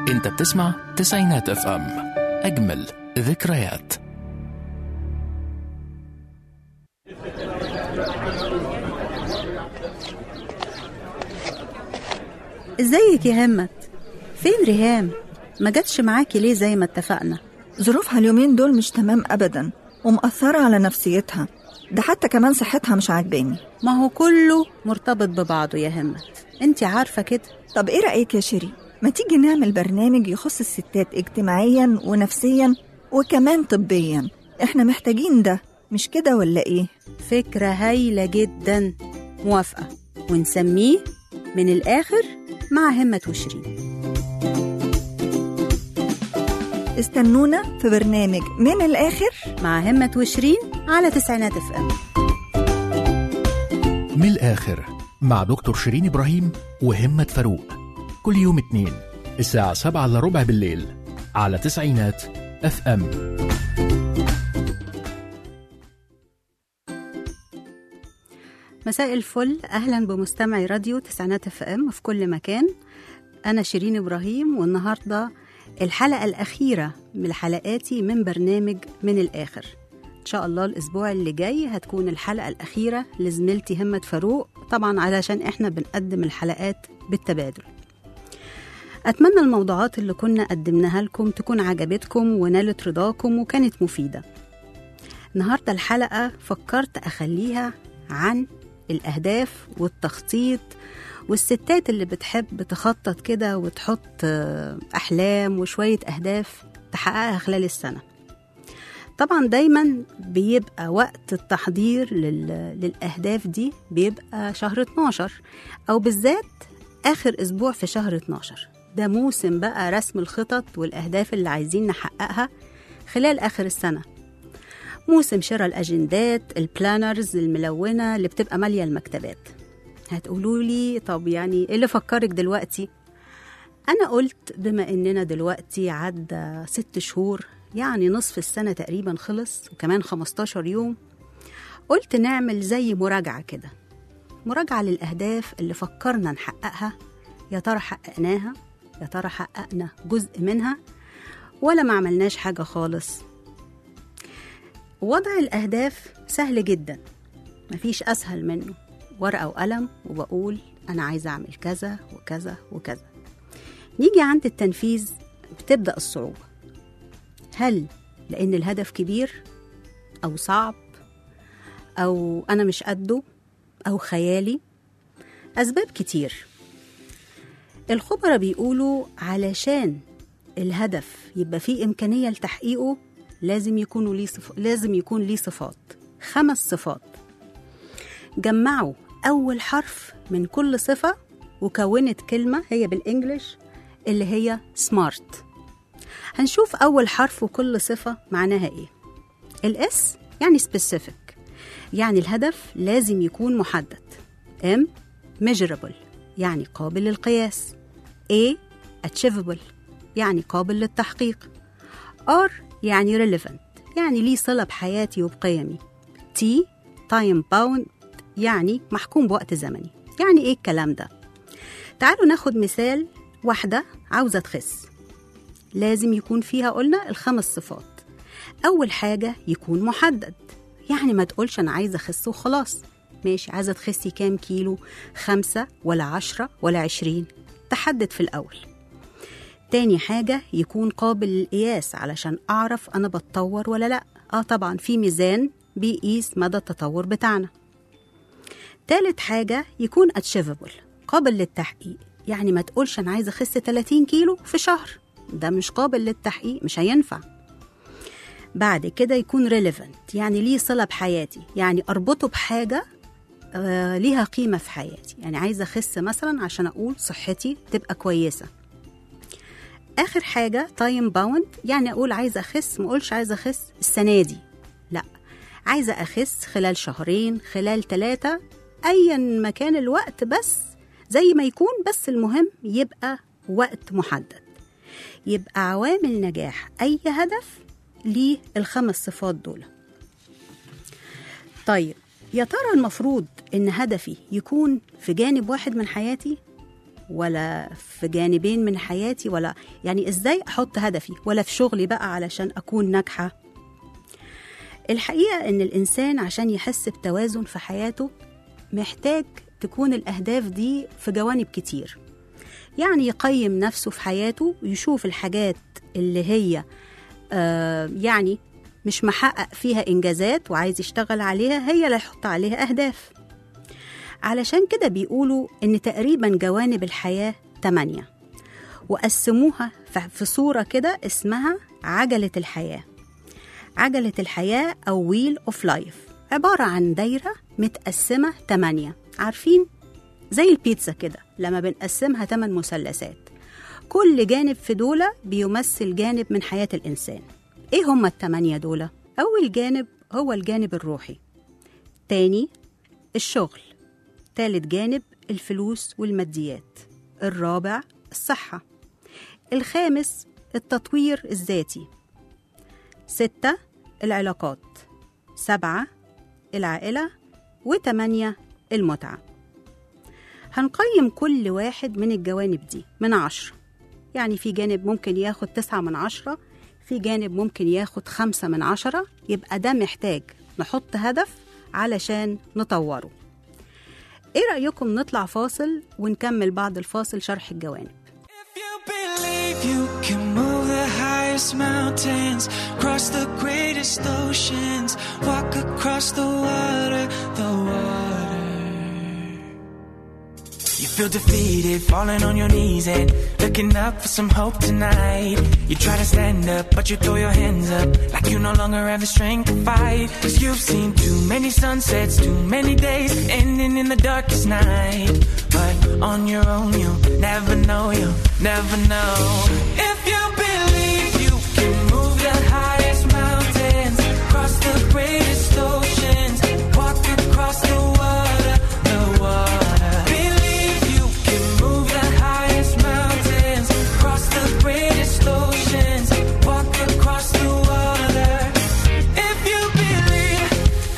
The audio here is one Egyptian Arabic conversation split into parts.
انت بتسمع تسعينات اف ام اجمل ذكريات ازيك يا همت فين ريهام ما جاتش معاكي ليه زي ما اتفقنا ظروفها اليومين دول مش تمام أبدا ومأثرة على نفسيتها ده حتى كمان صحتها مش عاجباني ما هو كله مرتبط ببعضه يا همت انت عارفة كده طب ايه رأيك يا شيري ما تيجي نعمل برنامج يخص الستات اجتماعيا ونفسيا وكمان طبيا احنا محتاجين ده مش كده ولا ايه فكرة هايلة جدا موافقة ونسميه من الآخر مع همة وشيرين استنونا في برنامج من الآخر مع همة وشيرين على تسعينات اف ام من الآخر مع دكتور شيرين إبراهيم وهمة فاروق كل يوم اتنين الساعة سبعة إلا ربع بالليل على تسعينات اف ام مساء الفل اهلا بمستمعي راديو تسعينات اف ام في كل مكان انا شيرين ابراهيم والنهارده الحلقه الاخيره من حلقاتي من برنامج من الاخر ان شاء الله الاسبوع اللي جاي هتكون الحلقه الاخيره لزميلتي همة فاروق طبعا علشان احنا بنقدم الحلقات بالتبادل اتمنى الموضوعات اللي كنا قدمناها لكم تكون عجبتكم ونالت رضاكم وكانت مفيده النهارده الحلقه فكرت اخليها عن الأهداف والتخطيط والستات اللي بتحب تخطط كده وتحط آه، أحلام وشوية أهداف تحققها خلال السنة طبعا دايما بيبقى وقت التحضير لل... للأهداف دي بيبقى شهر 12 أو بالذات آخر أسبوع في شهر 12 ده موسم بقى رسم الخطط والأهداف اللي عايزين نحققها خلال آخر السنة موسم شراء الأجندات البلانرز الملونة اللي بتبقى مالية المكتبات هتقولوا لي طب يعني ايه اللي فكرك دلوقتي أنا قلت بما إننا دلوقتي عدى ست شهور يعني نصف السنة تقريبا خلص وكمان 15 يوم قلت نعمل زي مراجعة كده مراجعة للأهداف اللي فكرنا نحققها يا ترى حققناها يا ترى حققنا جزء منها ولا ما عملناش حاجة خالص وضع الأهداف سهل جدا مفيش أسهل منه ورقة وقلم وبقول أنا عايزة أعمل كذا وكذا وكذا نيجي عند التنفيذ بتبدأ الصعوبة هل لأن الهدف كبير أو صعب أو أنا مش قده أو خيالي أسباب كتير الخبراء بيقولوا علشان الهدف يبقى فيه إمكانية لتحقيقه لازم يكونوا ليه صف... لازم يكون ليه صفات خمس صفات جمعوا أول حرف من كل صفة وكونت كلمة هي بالإنجليش اللي هي سمارت هنشوف أول حرف وكل صفة معناها إيه الإس يعني specific يعني الهدف لازم يكون محدد M measurable يعني قابل للقياس A achievable يعني قابل للتحقيق R يعني relevant يعني ليه صلة بحياتي وبقيمي T time bound يعني محكوم بوقت زمني يعني ايه الكلام ده تعالوا ناخد مثال واحدة عاوزة تخس لازم يكون فيها قلنا الخمس صفات أول حاجة يكون محدد يعني ما تقولش أنا عايزة أخس وخلاص ماشي عايزة تخسي كام كيلو خمسة ولا عشرة ولا عشرين تحدد في الأول تاني حاجة يكون قابل للقياس علشان أعرف أنا بتطور ولا لأ آه طبعا في ميزان بيقيس مدى التطور بتاعنا تالت حاجة يكون achievable قابل للتحقيق يعني ما تقولش أنا عايزة أخس 30 كيلو في شهر ده مش قابل للتحقيق مش هينفع بعد كده يكون relevant يعني ليه صلة بحياتي يعني أربطه بحاجة آه ليها قيمة في حياتي يعني عايزة أخس مثلا عشان أقول صحتي تبقى كويسة آخر حاجة تايم باوند يعني أقول عايزة أخس ما أقولش عايزة أخس السنة دي لا عايزة أخس خلال شهرين خلال ثلاثة أيا ما كان الوقت بس زي ما يكون بس المهم يبقى وقت محدد يبقى عوامل نجاح أي هدف ليه الخمس صفات دول طيب يا ترى المفروض إن هدفي يكون في جانب واحد من حياتي ولا في جانبين من حياتي ولا يعني ازاي احط هدفي ولا في شغلي بقى علشان اكون ناجحه الحقيقه ان الانسان عشان يحس بتوازن في حياته محتاج تكون الاهداف دي في جوانب كتير يعني يقيم نفسه في حياته ويشوف الحاجات اللي هي آه يعني مش محقق فيها إنجازات وعايز يشتغل عليها هي اللي يحط عليها أهداف علشان كده بيقولوا إن تقريبا جوانب الحياة تمانية وقسموها في صورة كده اسمها عجلة الحياة عجلة الحياة أو ويل أوف لايف عبارة عن دايرة متقسمة تمانية عارفين زي البيتزا كده لما بنقسمها تمن مثلثات كل جانب في دولة بيمثل جانب من حياة الإنسان إيه هما التمانية دولة؟ أول جانب هو الجانب الروحي تاني الشغل تالت جانب الفلوس والماديات الرابع الصحة الخامس التطوير الذاتي ستة العلاقات سبعة العائلة وتمانية المتعة هنقيم كل واحد من الجوانب دي من عشرة يعني في جانب ممكن ياخد تسعة من عشرة في جانب ممكن ياخد خمسة من عشرة يبقى ده محتاج نحط هدف علشان نطوره ايه رأيكم نطلع فاصل ونكمل بعد الفاصل شرح الجوانب If you believe you can move the highest mountains, cross the greatest oceans, walk across the water, the water. You feel defeated, falling on your knees and looking up for some hope tonight. You try to stand up, but you throw your hands up like you no longer have the strength to fight. Cause you've seen too many sunsets, too many days ending in the darkest night. But on your own, you'll never know, you'll never know. If you believe you can move the highest mountains, cross the greatest oceans, walk across the water, the water. Believe you can move the highest mountains, cross the greatest oceans, walk across the water. If you believe.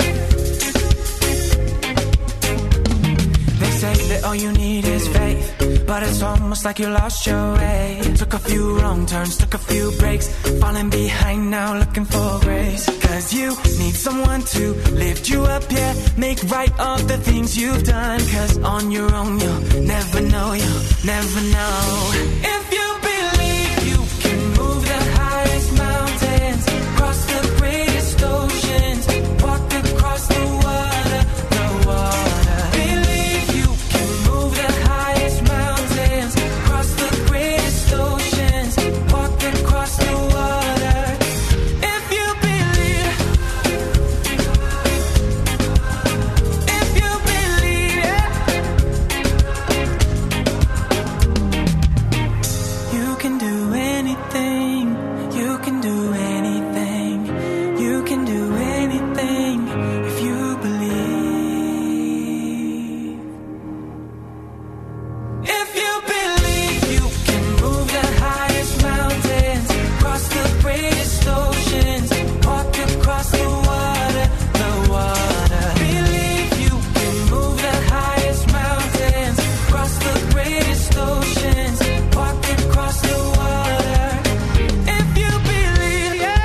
They say that all you need is faith, but it's almost like you lost your way. Took a few wrong turns, took a few breaks, falling behind now, looking for grace. Cause you need someone to lift you up, yeah, make right all the things you've done. Cause on your own, you'll never know, you'll never know. If you believe you can move the highest mountains, cross the greatest oceans, walk across the water, the water. Believe you can move the highest mountains, cross the greatest oceans, walk across the water. If you believe, if you believe, yeah. You can do anything. You can do anything. You can do anything if you believe. If you believe you can move the highest mountains, cross the greatest oceans, walk across the water, the water. Believe you can move the highest mountains, cross the greatest oceans, walk across the water. If you believe, yeah.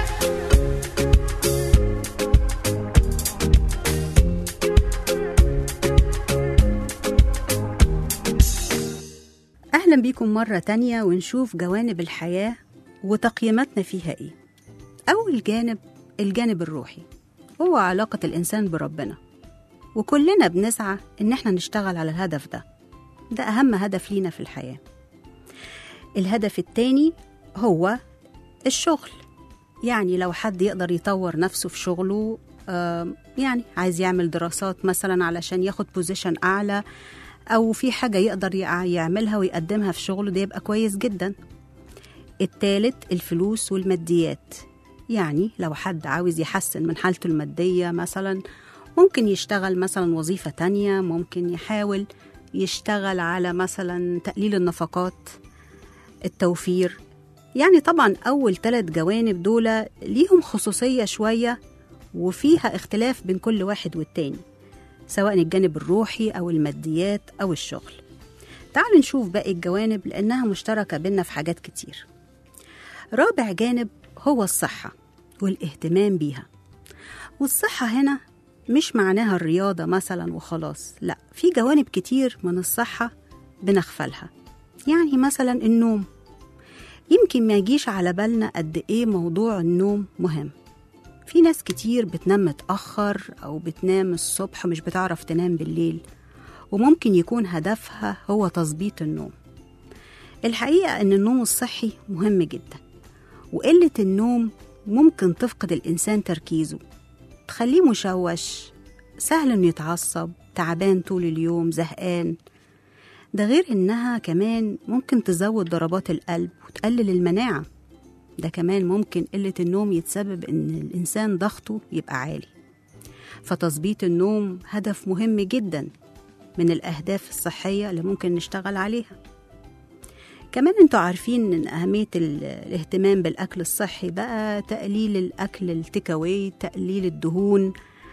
أهلا بيكم مرة تانية ونشوف جوانب الحياة وتقييماتنا فيها إيه أول جانب الجانب الروحي هو علاقة الإنسان بربنا وكلنا بنسعى إن إحنا نشتغل على الهدف ده ده أهم هدف لينا في الحياة الهدف التاني هو الشغل يعني لو حد يقدر يطور نفسه في شغله آم، يعني عايز يعمل دراسات مثلا علشان ياخد بوزيشن أعلى أو في حاجة يقدر يع- يعملها ويقدمها في شغله ده يبقى كويس جدا التالت الفلوس والماديات يعني لو حد عاوز يحسن من حالته المادية مثلا ممكن يشتغل مثلا وظيفة تانية ممكن يحاول يشتغل على مثلا تقليل النفقات التوفير يعني طبعا أول ثلاث جوانب دول ليهم خصوصية شوية وفيها اختلاف بين كل واحد والتاني سواء الجانب الروحي أو الماديات أو الشغل تعالوا نشوف باقي الجوانب لأنها مشتركة بينا في حاجات كتير رابع جانب هو الصحة والاهتمام بيها والصحة هنا مش معناها الرياضة مثلا وخلاص لا في جوانب كتير من الصحة بنغفلها يعني مثلا النوم يمكن ما يجيش على بالنا قد ايه موضوع النوم مهم في ناس كتير بتنام متأخر أو بتنام الصبح مش بتعرف تنام بالليل وممكن يكون هدفها هو تظبيط النوم الحقيقة أن النوم الصحي مهم جدا وقلة النوم ممكن تفقد الإنسان تركيزه تخليه مشوش سهل إنه يتعصب تعبان طول اليوم زهقان ده غير إنها كمان ممكن تزود ضربات القلب وتقلل المناعة ده كمان ممكن قلة النوم يتسبب إن الإنسان ضغطه يبقى عالي فتظبيط النوم هدف مهم جدا من الأهداف الصحية اللي ممكن نشتغل عليها كمان انتوا عارفين ان اهمية ال- الاهتمام بالاكل الصحي بقى تقليل الاكل التكاوي تقليل الدهون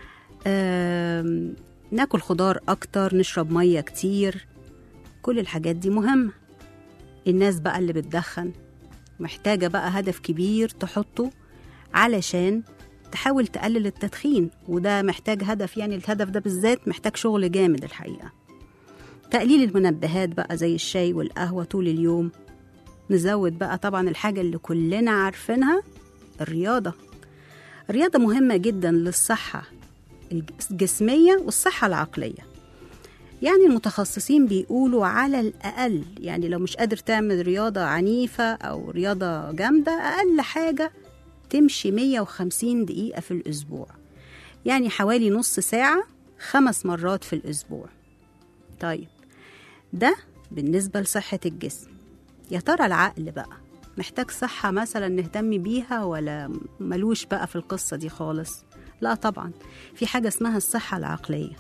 آم، ناكل خضار اكتر نشرب مية كتير كل الحاجات دي مهمة الناس بقى اللي بتدخن محتاجة بقى هدف كبير تحطه علشان تحاول تقلل التدخين وده محتاج هدف يعني الهدف ده بالذات محتاج شغل جامد الحقيقة تقليل المنبهات بقى زي الشاي والقهوة طول اليوم نزود بقى طبعا الحاجة اللي كلنا عارفينها الرياضة الرياضة مهمة جدا للصحة الجسمية والصحة العقلية يعني المتخصصين بيقولوا على الأقل يعني لو مش قادر تعمل رياضة عنيفة أو رياضة جامدة أقل حاجة تمشي 150 دقيقة في الأسبوع يعني حوالي نص ساعة خمس مرات في الأسبوع طيب ده بالنسبة لصحة الجسم يا ترى العقل بقى محتاج صحة مثلا نهتم بيها ولا ملوش بقى في القصة دي خالص لا طبعا في حاجة اسمها الصحة العقلية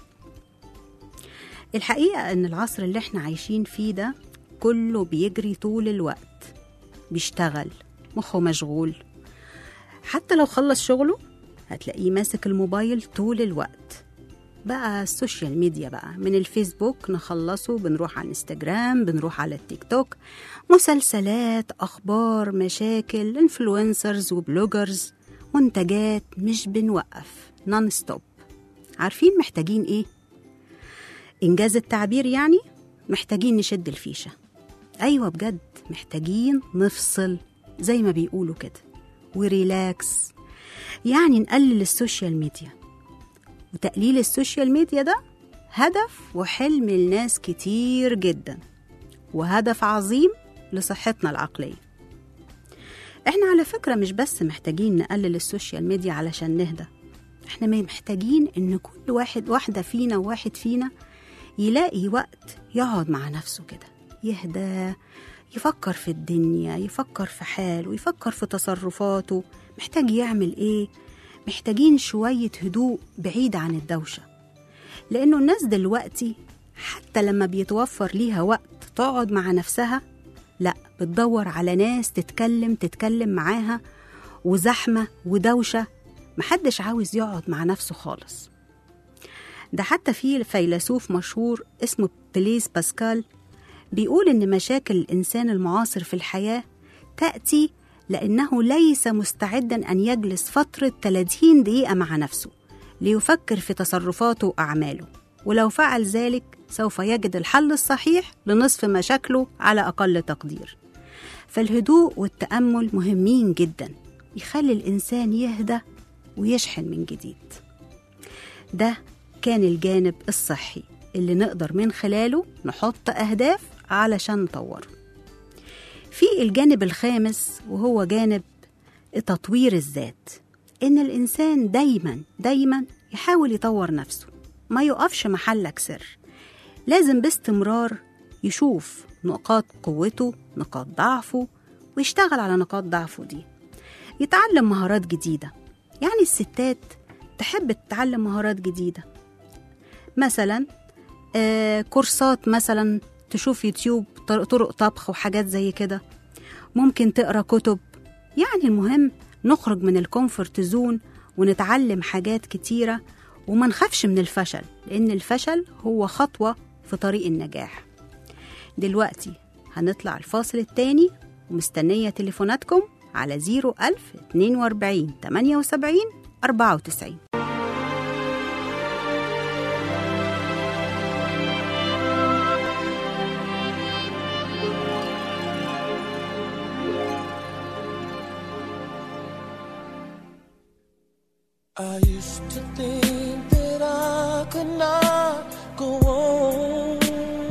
الحقيقة ان العصر اللي احنا عايشين فيه ده كله بيجري طول الوقت بيشتغل مخه مشغول حتى لو خلص شغله هتلاقيه ماسك الموبايل طول الوقت بقى السوشيال ميديا بقى من الفيسبوك نخلصه بنروح على الانستجرام بنروح على التيك توك مسلسلات اخبار مشاكل انفلونسرز وبلوجرز منتجات مش بنوقف نون ستوب عارفين محتاجين ايه انجاز التعبير يعني محتاجين نشد الفيشه ايوه بجد محتاجين نفصل زي ما بيقولوا كده وريلاكس يعني نقلل السوشيال ميديا وتقليل السوشيال ميديا ده هدف وحلم لناس كتير جدا وهدف عظيم لصحتنا العقلية احنا على فكرة مش بس محتاجين نقلل السوشيال ميديا علشان نهدى احنا محتاجين ان كل واحد واحدة فينا وواحد فينا يلاقي وقت يقعد مع نفسه كده يهدى يفكر في الدنيا يفكر في حاله يفكر في تصرفاته محتاج يعمل ايه محتاجين شوية هدوء بعيد عن الدوشة لأنه الناس دلوقتي حتى لما بيتوفر ليها وقت تقعد مع نفسها لا بتدور على ناس تتكلم تتكلم معاها وزحمة ودوشة محدش عاوز يقعد مع نفسه خالص ده حتى في فيلسوف مشهور اسمه بليس باسكال بيقول إن مشاكل الإنسان المعاصر في الحياة تأتي لأنه ليس مستعدا أن يجلس فترة 30 دقيقة مع نفسه ليفكر في تصرفاته وأعماله ولو فعل ذلك سوف يجد الحل الصحيح لنصف مشاكله على أقل تقدير فالهدوء والتأمل مهمين جدا يخلي الإنسان يهدى ويشحن من جديد ده كان الجانب الصحي اللي نقدر من خلاله نحط أهداف علشان نطوره في الجانب الخامس وهو جانب تطوير الذات إن الإنسان دايما دايما يحاول يطور نفسه ما يقفش محلك سر لازم باستمرار يشوف نقاط قوته نقاط ضعفه ويشتغل على نقاط ضعفه دي يتعلم مهارات جديدة يعني الستات تحب تتعلم مهارات جديدة مثلا آه كورسات مثلا تشوف يوتيوب طرق طبخ وحاجات زي كده ممكن تقرا كتب يعني المهم نخرج من الكومفورت زون ونتعلم حاجات كتيرة وما نخافش من الفشل لأن الفشل هو خطوة في طريق النجاح دلوقتي هنطلع الفاصل التاني ومستنية تليفوناتكم على 01000 42 78 94 I used to think that I could not go on,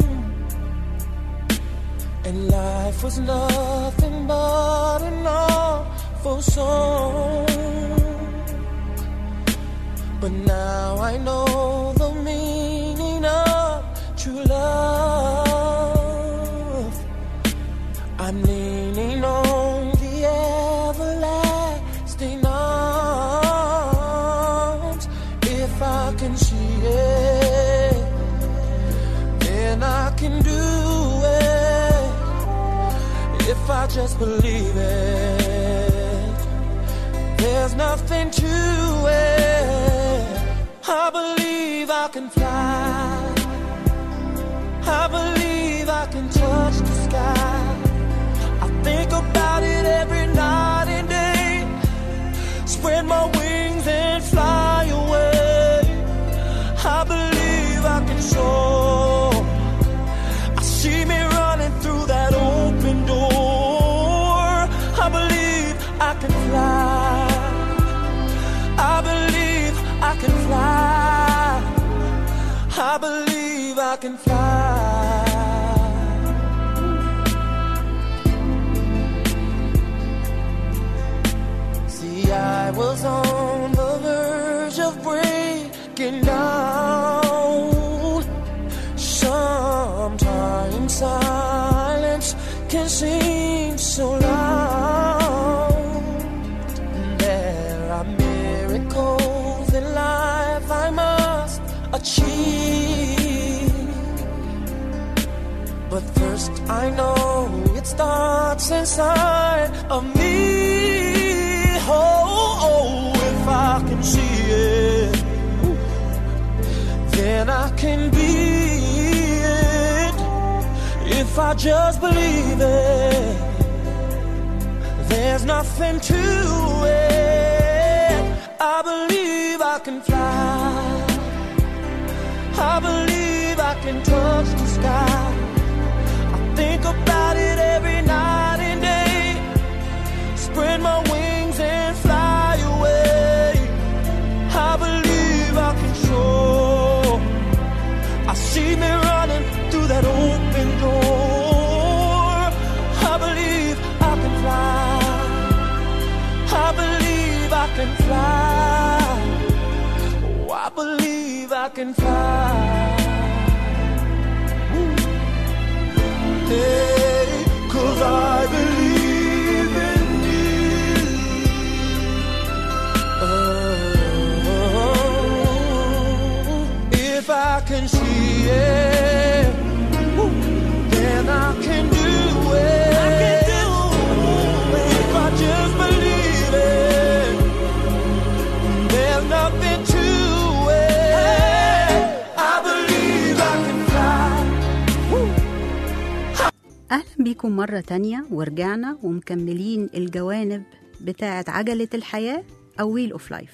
and life was nothing but an awful song. But now I know the meaning of true love. I'm leaning on the everlasting arms. If I can see it, then I can do it. If I just believe it, there's nothing to it. I believe I can fly. I believe I can touch the sky. I think about it every night and day. Spread my wings and fly away. I believe I can soar. I see me running through that open door. I believe I can fly. I believe I can fly. I believe I can fly. See, I was on the verge of breaking down. Sometimes silence can seem so loud. There are miracles in life I must achieve. But first, I know it starts inside of me. Oh, oh, if I can see it, then I can be it. If I just believe it, there's nothing to it. I believe I can fly. I believe I can touch the sky. I think about it every night and day. Spread my wings and fly away. I believe I can soar. I see me running through that open door. I believe I can fly. I believe I can fly. Oh, I believe I can fly. Hey, cause I believe in you. Oh, if I can see it, then I can do it. If I just believe it, there's nothing to it. I believe I can fly. أهلا بيكم مرة تانية ورجعنا ومكملين الجوانب بتاعة عجلة الحياة أو ويل أوف لايف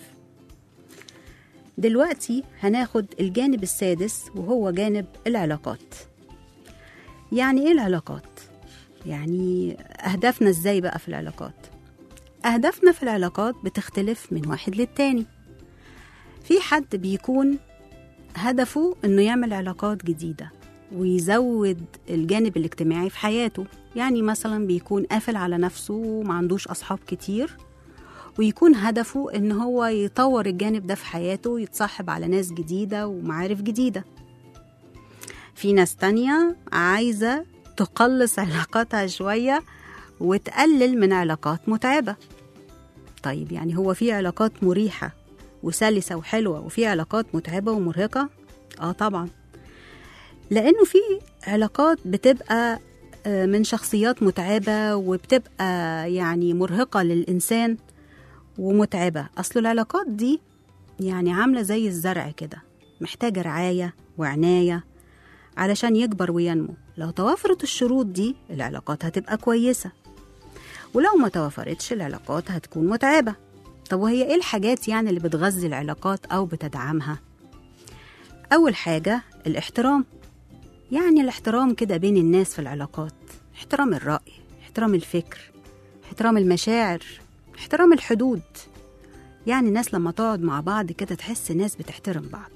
دلوقتي هناخد الجانب السادس وهو جانب العلاقات يعني إيه العلاقات؟ يعني أهدافنا إزاي بقى في العلاقات؟ أهدافنا في العلاقات بتختلف من واحد للتاني في حد بيكون هدفه إنه يعمل علاقات جديدة ويزود الجانب الاجتماعي في حياته يعني مثلا بيكون قافل على نفسه وما عندوش أصحاب كتير ويكون هدفه إن هو يطور الجانب ده في حياته ويتصاحب على ناس جديدة ومعارف جديدة في ناس تانية عايزة تقلص علاقاتها شوية وتقلل من علاقات متعبة طيب يعني هو في علاقات مريحة وسلسة وحلوة وفي علاقات متعبة ومرهقة؟ آه طبعا لأنه في علاقات بتبقى آه، من شخصيات متعبة وبتبقى يعني مرهقة للإنسان ومتعبة أصل العلاقات دي يعني عاملة زي الزرع كده محتاجة رعاية وعناية علشان يكبر وينمو لو توافرت الشروط دي العلاقات هتبقى كويسة ولو ما توافرتش العلاقات هتكون متعبة طب وهي ايه الحاجات يعني اللي بتغذي العلاقات أو بتدعمها؟ أول حاجة الاحترام يعني الاحترام كده بين الناس في العلاقات احترام الرأي احترام الفكر احترام المشاعر احترام الحدود يعني الناس لما تقعد مع بعض كده تحس ناس بتحترم بعض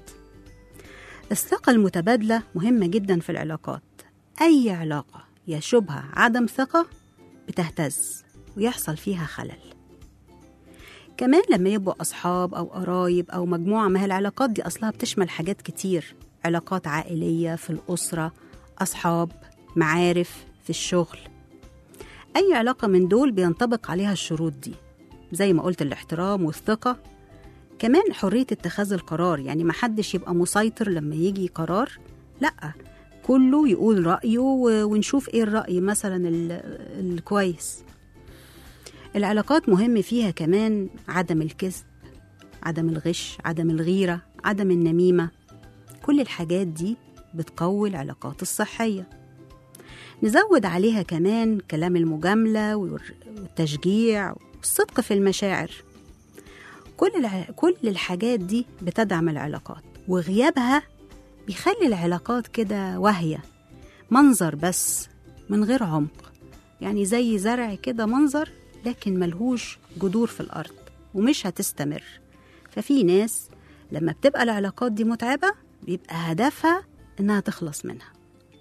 الثقة المتبادلة مهمة جدا في العلاقات أي علاقة يشوبها عدم ثقة بتهتز ويحصل فيها خلل كمان لما يبقوا أصحاب أو قرايب أو مجموعة ما هي العلاقات دي أصلها بتشمل حاجات كتير علاقات عائلية في الأسرة أصحاب معارف في الشغل أي علاقة من دول بينطبق عليها الشروط دي زي ما قلت الاحترام والثقة كمان حرية اتخاذ القرار يعني محدش يبقى مسيطر لما يجي قرار لأ كله يقول رأيه و- ونشوف ايه الرأي مثلا ال- الكويس العلاقات مهم فيها كمان عدم الكذب عدم الغش عدم الغيرة عدم النميمة كل الحاجات دي بتقوي العلاقات الصحية نزود عليها كمان كلام المجاملة والر- والتشجيع والصدق في المشاعر كل الع... كل الحاجات دي بتدعم العلاقات وغيابها بيخلي العلاقات كده واهية منظر بس من غير عمق يعني زي زرع كده منظر لكن ملهوش جذور في الأرض ومش هتستمر ففي ناس لما بتبقى العلاقات دي متعبة بيبقى هدفها إنها تخلص منها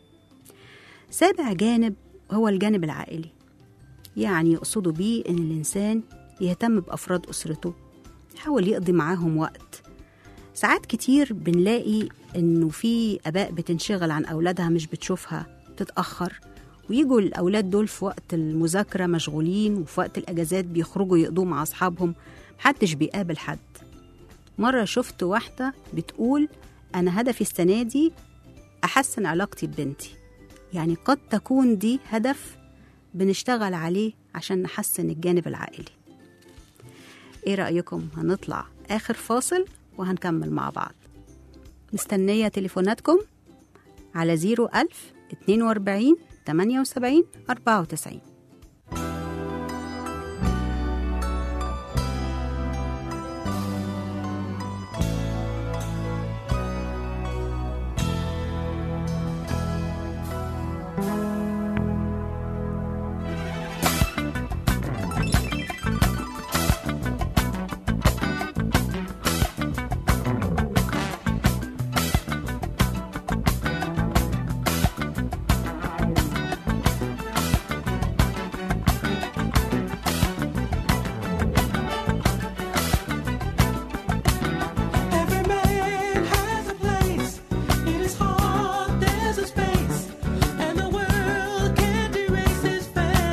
سابع جانب هو الجانب العائلي يعني يقصدوا بيه إن الإنسان يهتم بأفراد أسرته يحاول يقضي معاهم وقت ساعات كتير بنلاقي إنه في آباء بتنشغل عن أولادها مش بتشوفها تتأخر ويجوا الأولاد دول في وقت المذاكرة مشغولين وفي وقت الأجازات بيخرجوا يقضوا مع أصحابهم محدش بيقابل حد مرة شفت واحدة بتقول أنا هدفي السنة دي أحسن علاقتي ببنتي يعني قد تكون دي هدف بنشتغل عليه عشان نحسن الجانب العائلي ايه رأيكم هنطلع آخر فاصل وهنكمل مع بعض مستنية تليفوناتكم على 01000 42 78 94 Every man has a place. In his heart, there's a space, and the world can't erase his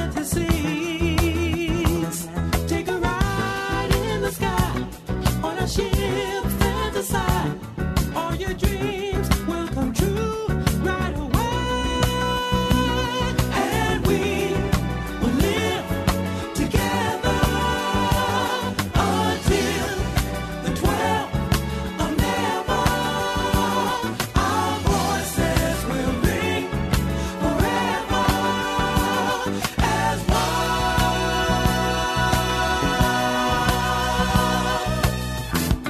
fantasies. Take a ride in the sky on a ship, fantasize. All your dreams will come true right away, and we will live together until the twelve of never. Our voices will ring forever as one.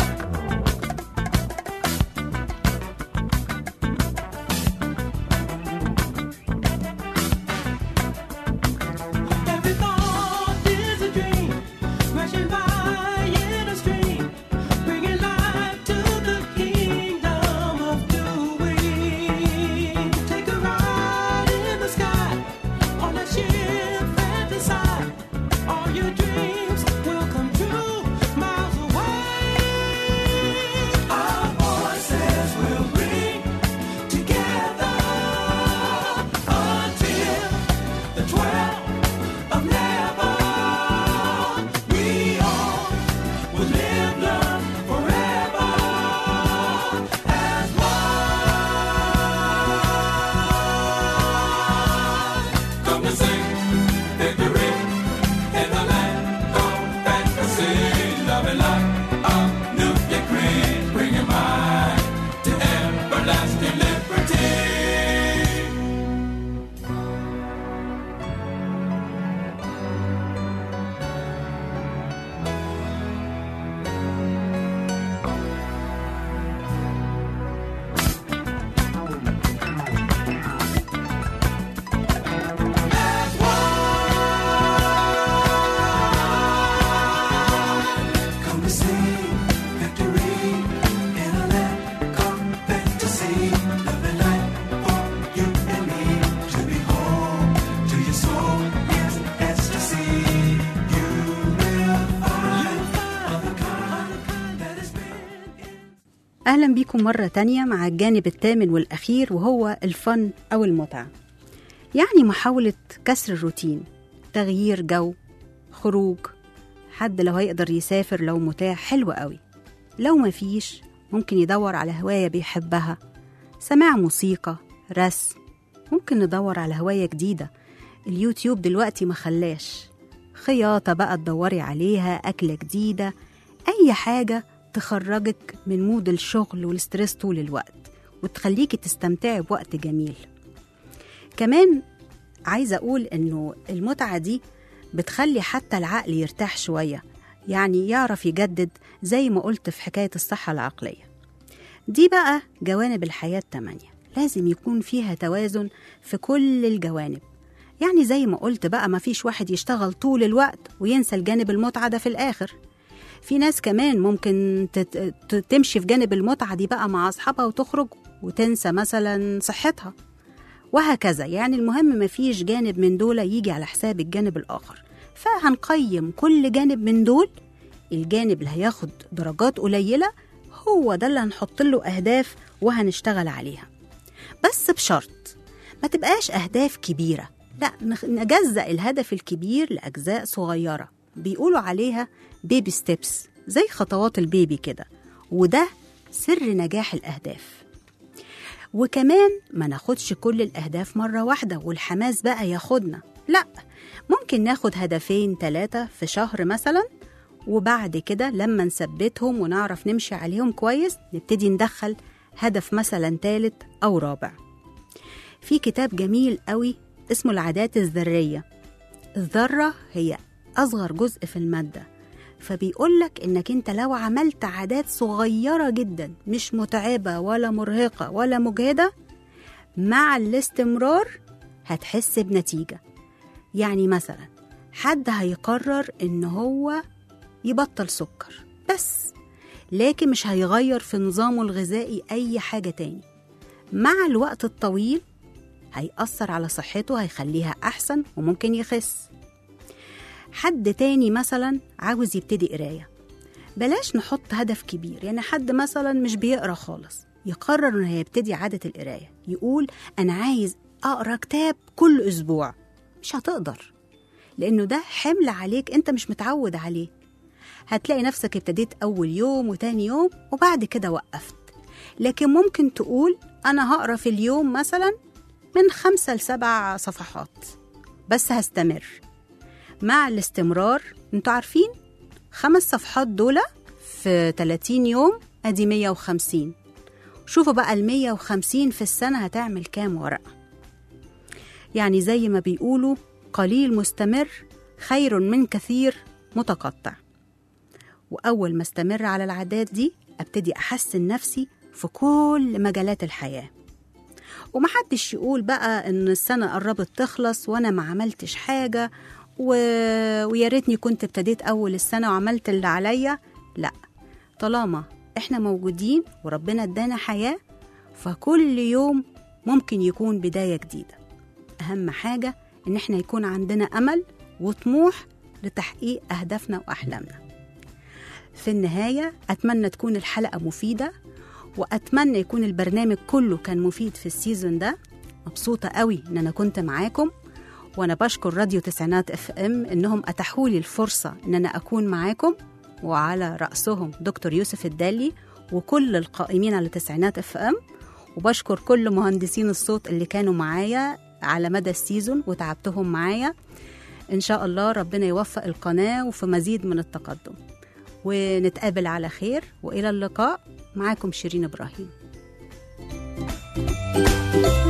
Every thought is a dream, rushing by in a stream, bringing life to the kingdom of doing. Take a ride in the sky on a ship, fantasize. All your dreams will come true miles away. Our voices will ring together until the twelve of never. We all will live, learn forever as one. Come to sing victory in the land of fantasy, loving like a new decree, bringing mind to everlasting liberty. أهلا بيكم مرة تانية مع الجانب الثامن والأخير وهو الفن أو المتعة يعني محاولة كسر الروتين تغيير جو خروج حد لو هيقدر يسافر لو متاح حلو قوي لو مفيش ممكن يدور على هواية بيحبها سماع موسيقى رسم ممكن ندور على هواية جديدة اليوتيوب دلوقتي ما خلاش خياطة بقى تدوري عليها أكلة جديدة أي حاجة تخرجك من مود الشغل والستريس طول الوقت وتخليكي تستمتعي بوقت جميل كمان عايزة أقول إنه المتعة دي بتخلي حتى العقل يرتاح شوية يعني يعرف يجدد زي ما قلت في حكاية الصحة العقلية دي بقى جوانب الحياة التمانية لازم يكون فيها توازن في كل الجوانب يعني زي ما قلت بقى ما فيش واحد يشتغل طول الوقت وينسى الجانب المتعة ده في الآخر في ناس كمان ممكن تت- ت- تمشي في جانب المتعة دي بقى مع أصحابها وتخرج وتنسى مثلا صحتها وهكذا يعني المهم ما فيش جانب من دول يجي على حساب الجانب الآخر فهنقيم كل جانب من دول الجانب اللي هياخد درجات قليلة هو ده اللي هنحط له أهداف وهنشتغل عليها بس بشرط ما تبقاش أهداف كبيرة لا نخ- نجزأ الهدف الكبير لأجزاء صغيرة بيقولوا عليها بيبي ستيبس زي خطوات البيبي كده وده سر نجاح الأهداف وكمان ما ناخدش كل الأهداف مرة واحدة والحماس بقى ياخدنا لا ممكن ناخد هدفين ثلاثة في شهر مثلا وبعد كده لما نثبتهم ونعرف نمشي عليهم كويس نبتدي ندخل هدف مثلا ثالث أو رابع في كتاب جميل قوي اسمه العادات الذرية الذرة هي أصغر جزء في المادة فبيقولك إنك أنت لو عملت عادات صغيرة جدا مش متعبة ولا مرهقة ولا مجهدة مع الاستمرار هتحس بنتيجة يعني مثلا حد هيقرر إن هو يبطل سكر بس لكن مش هيغير في نظامه الغذائي أي حاجة تاني مع الوقت الطويل هيأثر على صحته هيخليها أحسن وممكن يخس حد تاني مثلا عاوز يبتدي قراية بلاش نحط هدف كبير يعني حد مثلا مش بيقرا خالص يقرر انه هيبتدي عادة القراية يقول أنا عايز أقرا كتاب كل أسبوع مش هتقدر لأنه ده حمل عليك أنت مش متعود عليه هتلاقي نفسك ابتديت أول يوم وتاني يوم وبعد كده وقفت لكن ممكن تقول أنا هقرا في اليوم مثلا من خمسة لسبع صفحات بس هستمر مع الاستمرار انتوا عارفين خمس صفحات دول في 30 يوم ادي 150 شوفوا بقى ال 150 في السنة هتعمل كام ورقة يعني زي ما بيقولوا قليل مستمر خير من كثير متقطع وأول ما استمر على العادات دي أبتدي أحسن نفسي في كل مجالات الحياة ومحدش يقول بقى إن السنة قربت تخلص وأنا ما عملتش حاجة و... ويا ريتني كنت ابتديت أول السنة وعملت اللي عليا لا طالما إحنا موجودين وربنا ادانا حياة فكل يوم ممكن يكون بداية جديدة أهم حاجة إن إحنا يكون عندنا أمل وطموح لتحقيق أهدافنا وأحلامنا في النهاية أتمنى تكون الحلقة مفيدة وأتمنى يكون البرنامج كله كان مفيد في السيزون ده مبسوطة قوي إن أنا كنت معاكم وأنا بشكر راديو تسعينات اف ام إنهم أتاحوا لي الفرصة إن أنا أكون معاكم وعلى رأسهم دكتور يوسف الدالي وكل القائمين على تسعينات اف ام وبشكر كل مهندسين الصوت اللي كانوا معايا على مدى السيزون وتعبتهم معايا إن شاء الله ربنا يوفق القناة وفي مزيد من التقدم ونتقابل على خير وإلى اللقاء معاكم شيرين إبراهيم